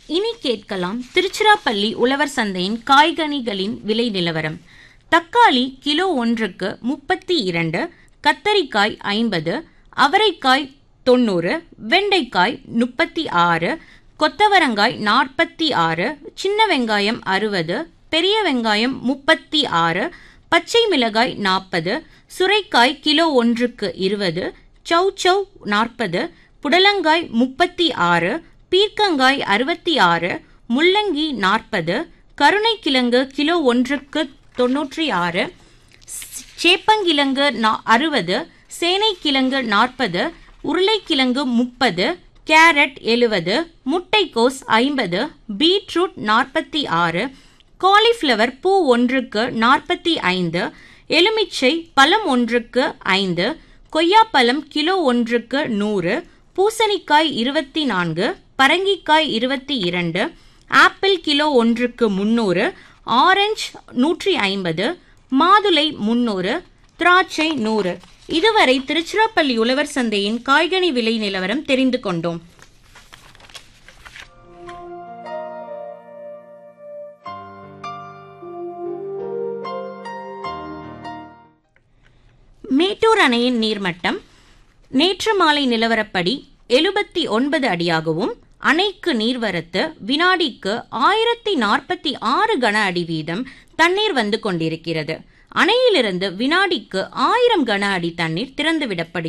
இனி கேட்கலாம் திருச்சிராப்பள்ளி உழவர் சந்தையின் காய்கனிகளின் விலை நிலவரம் தக்காளி கிலோ ஒன்றுக்கு முப்பத்தி இரண்டு கத்தரிக்காய் ஐம்பது அவரைக்காய் தொண்ணூறு வெண்டைக்காய் முப்பத்தி ஆறு கொத்தவரங்காய் நாற்பத்தி ஆறு சின்ன வெங்காயம் அறுபது பெரிய வெங்காயம் முப்பத்தி ஆறு பச்சை மிளகாய் நாற்பது சுரைக்காய் கிலோ ஒன்றுக்கு இருபது சௌ சௌ நாற்பது புடலங்காய் முப்பத்தி ஆறு பீர்க்கங்காய் அறுபத்தி ஆறு முள்ளங்கி நாற்பது கருணைக்கிழங்கு கிலோ ஒன்றுக்கு தொண்ணூற்றி ஆறு சேப்பங்கிழங்கு நா அறுபது சேனைக்கிழங்கு நாற்பது உருளைக்கிழங்கு முப்பது கேரட் எழுவது முட்டைக்கோஸ் ஐம்பது பீட்ரூட் நாற்பத்தி ஆறு காலிஃப்ளவர் பூ ஒன்றுக்கு நாற்பத்தி ஐந்து எலுமிச்சை பழம் ஒன்றுக்கு ஐந்து கொய்யாப்பழம் கிலோ ஒன்றுக்கு நூறு பூசணிக்காய் இருபத்தி நான்கு பரங்கிக்காய் இருபத்தி இரண்டு ஆப்பிள் கிலோ ஒன்றுக்கு முந்நூறு ஆரஞ்சு நூற்றி ஐம்பது மாதுளை முந்நூறு திராட்சை நூறு இதுவரை திருச்சிராப்பள்ளி உழவர் சந்தையின் காய்கனி விலை நிலவரம் தெரிந்து கொண்டோம் மேட்டூர் அணையின் நீர்மட்டம் நேற்று மாலை நிலவரப்படி எழுபத்தி ஒன்பது அடியாகவும் அணைக்கு நீர்வரத்து வினாடிக்கு ஆயிரத்தி நாற்பத்தி ஆறு கன அடி வீதம் தண்ணீர் வந்து கொண்டிருக்கிறது அணையிலிருந்து வினாடிக்கு ஆயிரம் கன அடி தண்ணீர் திறந்துவிடப்படுகிறது